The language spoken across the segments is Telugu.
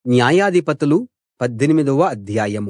న్యాయాధిపతులు పద్దెనిమిదవ అధ్యాయం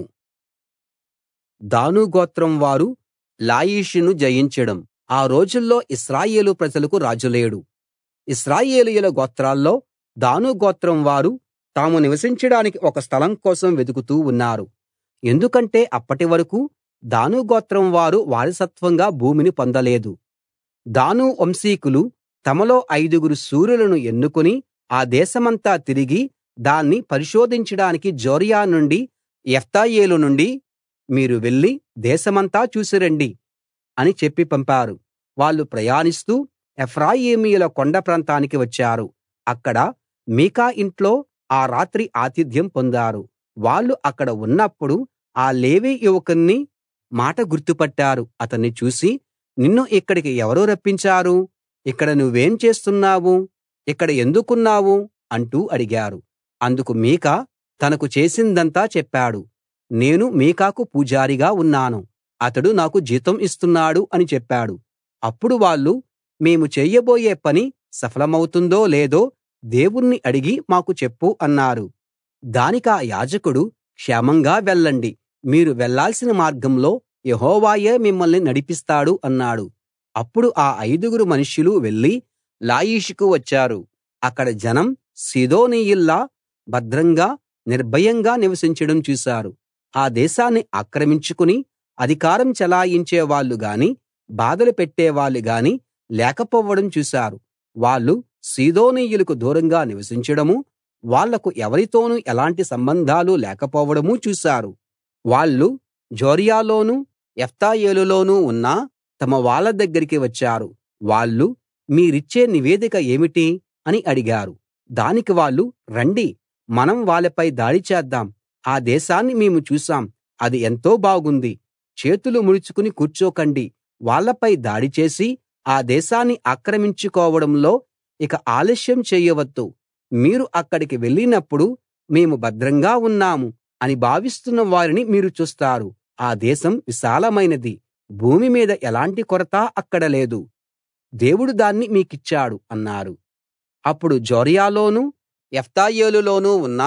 దాను గోత్రం వారు లాయిషును జయించడం ఆ రోజుల్లో ఇశ్రాయేలు ప్రజలకు రాజు లేడు ఇశ్రాయేలీయుల గోత్రాల్లో దాను గోత్రం వారు తాము నివసించడానికి ఒక స్థలం కోసం వెదుకుతూ ఉన్నారు ఎందుకంటే అప్పటి వరకూ దాను గోత్రం వారు వారసత్వంగా భూమిని పొందలేదు దాను వంశీకులు తమలో ఐదుగురు శూరులను ఎన్నుకుని ఆ దేశమంతా తిరిగి దాన్ని పరిశోధించడానికి జొర్యా నుండి ఎష్తాయోలు నుండి మీరు వెళ్లి దేశమంతా చూసి రండి అని చెప్పి పంపారు వాళ్ళు ప్రయాణిస్తూ ఎఫ్రాయిమీయుల కొండ ప్రాంతానికి వచ్చారు అక్కడ మీకా ఇంట్లో ఆ రాత్రి ఆతిథ్యం పొందారు వాళ్ళు అక్కడ ఉన్నప్పుడు ఆ లేవీ యువకుని మాట గుర్తుపట్టారు అతన్ని చూసి నిన్ను ఇక్కడికి ఎవరు రప్పించారు ఇక్కడ నువ్వేం చేస్తున్నావు ఇక్కడ ఎందుకున్నావు అంటూ అడిగారు అందుకు మీకా తనకు చేసిందంతా చెప్పాడు నేను మీకాకు పూజారిగా ఉన్నాను అతడు నాకు జీతం ఇస్తున్నాడు అని చెప్పాడు అప్పుడు వాళ్ళు మేము చేయబోయే పని సఫలమవుతుందో లేదో దేవుణ్ణి అడిగి మాకు చెప్పు అన్నారు దానికా యాజకుడు క్షేమంగా వెళ్ళండి మీరు వెళ్ళాల్సిన మార్గంలో యెహోవాయే మిమ్మల్ని నడిపిస్తాడు అన్నాడు అప్పుడు ఆ ఐదుగురు మనుష్యులు వెళ్లి లాయిషుకు వచ్చారు అక్కడ జనం సీదోనీయుల్లా భద్రంగా నిర్భయంగా నివసించడం చూశారు ఆ దేశాన్ని ఆక్రమించుకుని అధికారం చెలాయించే వాళ్ళు గాని బాధలు పెట్టేవాళ్ళు గాని లేకపోవడం చూశారు వాళ్ళు సీదోనీయులకు దూరంగా నివసించడమూ వాళ్లకు ఎవరితోనూ ఎలాంటి సంబంధాలు లేకపోవడమూ చూశారు వాళ్ళు జొర్యాలోనూ ఎష్తాయోలులోనూ ఉన్న తమ వాళ్ళ దగ్గరికి వచ్చారు వాళ్ళు మీరిచ్చే నివేదిక ఏమిటి అని అడిగారు దానికి వాళ్ళు రండి మనం వాళ్ళపై దాడి చేద్దాం ఆ దేశాన్ని మేము చూశాం అది ఎంతో బాగుంది చేతులు ముడుచుకుని కూర్చోకండి వాళ్ళపై దాడి చేసి ఆ దేశాన్ని ఆక్రమించుకోవడంలో ఇక ఆలస్యం చేయవద్దు మీరు అక్కడికి వెళ్ళినప్పుడు మేము భద్రంగా ఉన్నాము అని భావిస్తున్న వారిని మీరు చూస్తారు ఆ దేశం విశాలమైనది భూమి మీద ఎలాంటి కొరత అక్కడ లేదు దేవుడు దాన్ని మీకిచ్చాడు అన్నారు అప్పుడు జొర్యాలోనూ ఎష్తాయోలులోనూ ఉన్న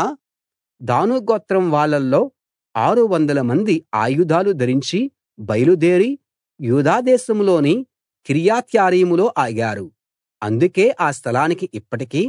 దాను గోత్రం వాళ్ళల్లో ఆరు వందల మంది ఆయుధాలు ధరించి బయలుదేరి యూదా దేశంలోని కిర్యత్యారీములో ఆగారు అందుకే ఆ స్థలానికి ఇప్పటికీ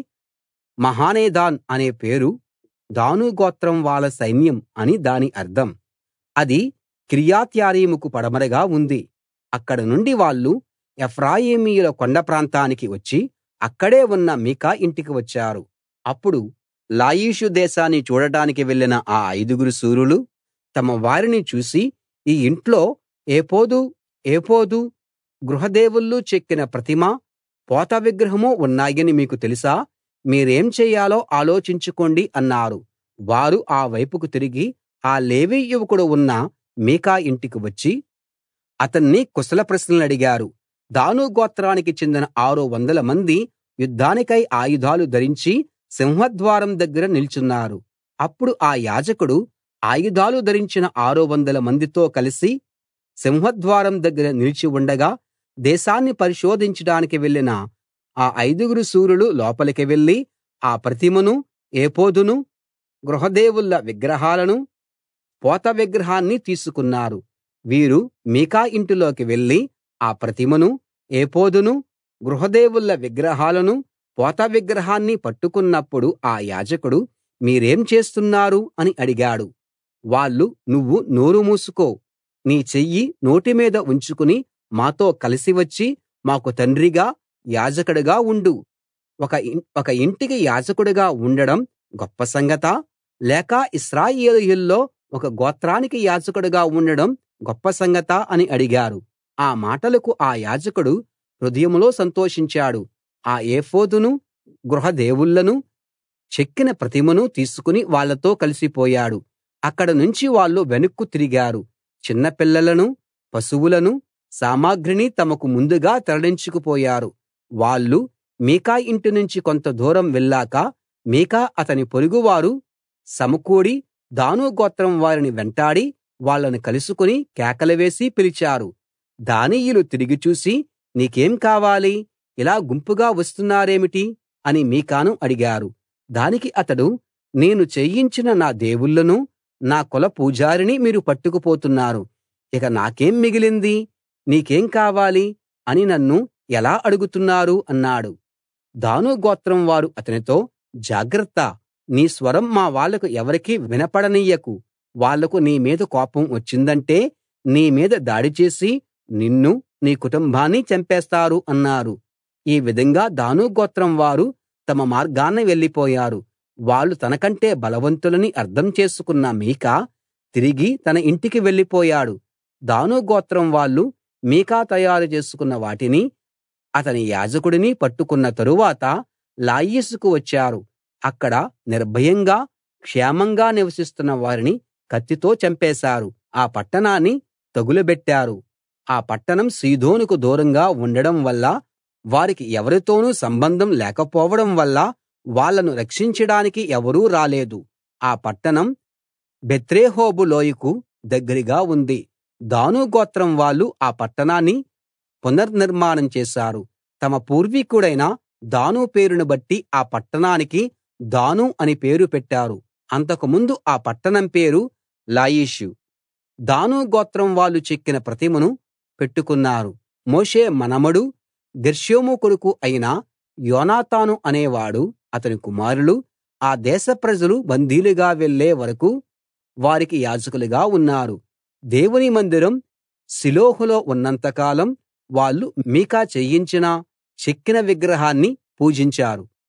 మహానేదాన్ అనే పేరు దాను గోత్రం వాళ్ళ సైన్యం అని దాని అర్థం అది కిర్యత్యారీముకు పడమరగా ఉంది అక్కడ నుండి వాళ్ళు ఎఫ్రాయిమీయుల కొండ ప్రాంతానికి వచ్చి అక్కడే ఉన్న మీకా ఇంటికి వచ్చారు అప్పుడు లాయిషు దేశాన్ని చూడటానికి వెళ్ళిన ఆ ఐదుగురు శూరులు తమ వారిని చూసి ఈ ఇంట్లో ఏఫోదు ఏఫోదు గృహదేవుళ్ళు చెక్కిన ప్రతిమ పోత విగ్రహమూ ఉన్నాయని మీకు తెలుసా మీరేం చెయ్యాలో ఆలోచించుకోండి అన్నారు వారు ఆ వైపుకు తిరిగి ఆ లేవీ యువకుడు ఉన్న మీకా ఇంటికి వచ్చి అతన్ని కుశల ప్రశ్నలడిగారు దాను గోత్రానికి చెందిన ఆరు వందల మంది యుద్ధానికై ఆయుధాలు ధరించి సింహద్వారం దగ్గర నిల్చున్నారు అప్పుడు ఆ యాజకుడు ఆయుధాలు ధరించిన ఆరు వందల మందితో కలిసి సింహద్వారం దగ్గర నిలిచి ఉండగా దేశాన్ని పరిశోధించడానికి వెళ్ళిన ఆ ఐదుగురు శూరులు లోపలికి వెళ్ళి ఆ ప్రతిమను ఏఫోదును గృహదేవుళ్ళ విగ్రహాలను పోత విగ్రహాన్ని తీసుకున్నారు వీరు మీకా ఇంటిలోకి వెళ్ళి ఆ ప్రతిమను ఏఫోదును గృహదేవుళ్ళ విగ్రహాలను పోత విగ్రహాన్ని పట్టుకున్నప్పుడు ఆ యాజకుడు మీరేం చేస్తున్నారు అని అడిగాడు వాళ్ళు నువ్వు నోరు మూసుకో నీ చెయ్యి నోటి మీద ఉంచుకుని మాతో కలిసి వచ్చి మాకు తండ్రిగా యాజకుడిగా ఉండు ఒక ఒక ఇంటికి యాజకుడిగా ఉండడం గొప్ప సంగతా లేక ఇశ్రాయేలీయుల్లో ఒక గోత్రానికి యాజకుడిగా ఉండడం గొప్ప సంగతా అని అడిగారు ఆ మాటలకు ఆ యాజకుడు హృదయంలో సంతోషించాడు ఆ ఏఫోదును గృహదేవుళ్ళను చెక్కిన ప్రతిమను తీసుకుని వాళ్ళతో కలిసిపోయాడు అక్కడ నుంచి వాళ్ళు వెనక్కు తిరిగారు చిన్న పిల్లలను పశువులను సామగ్రిని తమకు ముందుగా తరలించుకుపోయారు వాళ్ళు మీకా ఇంటి నుంచి కొంత దూరం వెళ్ళాక మీకా అతని పొరుగువారు సమకూడి దాను గోత్రం వారిని వెంటాడి వాళ్ళను కలుసుకుని కేకలు వేసి పిలిచారు దానీయులు తిరిగి చూసి నీకేం కావాలి ఇలా గుంపుగా వస్తున్నారేమిటి అని మీకాను అడిగారు దానికి అతడు నేను చేయించిన నా దేవుళ్ళను నా కుల పూజారిని మీరు పట్టుకుపోతున్నారు ఇక నాకేం మిగిలింది నీకేం కావాలి అని నన్ను ఎలా అడుగుతున్నారు అన్నాడు దాను గోత్రం వారు అతనితో జాగ్రత్త నీ స్వరం మా వాళ్లకు ఎవరికీ వినపడనియ్యకు వాళ్లకు నీ మీద కోపం వచ్చిందంటే నీ మీద దాడి చేసి నిన్నూ నీ కుటుంబాన్నీ చంపేస్తారు అన్నారు ఈ విధంగా దాను గోత్రం వారు తమ మార్గాన వెళ్ళిపోయారు వాళ్ళు తనకంటే బలవంతులని అర్థం చేసుకున్న మీకా తిరిగి తన ఇంటికి వెళ్ళిపోయాడు దాను గోత్రం వాళ్ళు మీకా తయారు చేసుకున్న వాటిని అతని యాజకుడిని పట్టుకున్న తరువాత లాయీషుకు వచ్చారు అక్కడ నిర్భయంగా క్షేమంగా నివసిస్తున్న వారిని కత్తితో చంపేశారు ఆ పట్టణాన్ని తగులబెట్టారు ఆ పట్టణం సీదోనుకు దూరంగా ఉండడం వల్ల వారికి ఎవరితోనూ సంబంధం లేకపోవడం వల్ల వాళ్ళను రక్షించడానికి ఎవరూ రాలేదు ఆ పట్టణం బెత్రేహోబు లోయకు దగ్గరగా ఉంది దాను గోత్రం వాళ్ళు ఆ పట్టణాన్ని పునర్నిర్మాణం చేశారు తమ పూర్వీకుడైన దాను పేరును బట్టి ఆ పట్టణానికి దాను అని పేరు పెట్టారు అంతకుముందు ఆ పట్టణం పేరు లాయిషు దాను గోత్రం వాళ్ళు చెక్కిన ప్రతిమను పెట్టుకున్నారు మోషే మనుమడు గెర్షోము కొడుకు అయిన యోనాతాను అనేవాడు అతని కుమారులు ఆ దేశ ప్రజలు బందీలుగా వెళ్ళే వరకూ వారికి యాజకులుగా ఉన్నారు దేవుని మందిరం షిలోహులో ఉన్నంత కాలం వాళ్ళు మీకా చేయించిన చెక్కిన విగ్రహాన్ని పూజించారు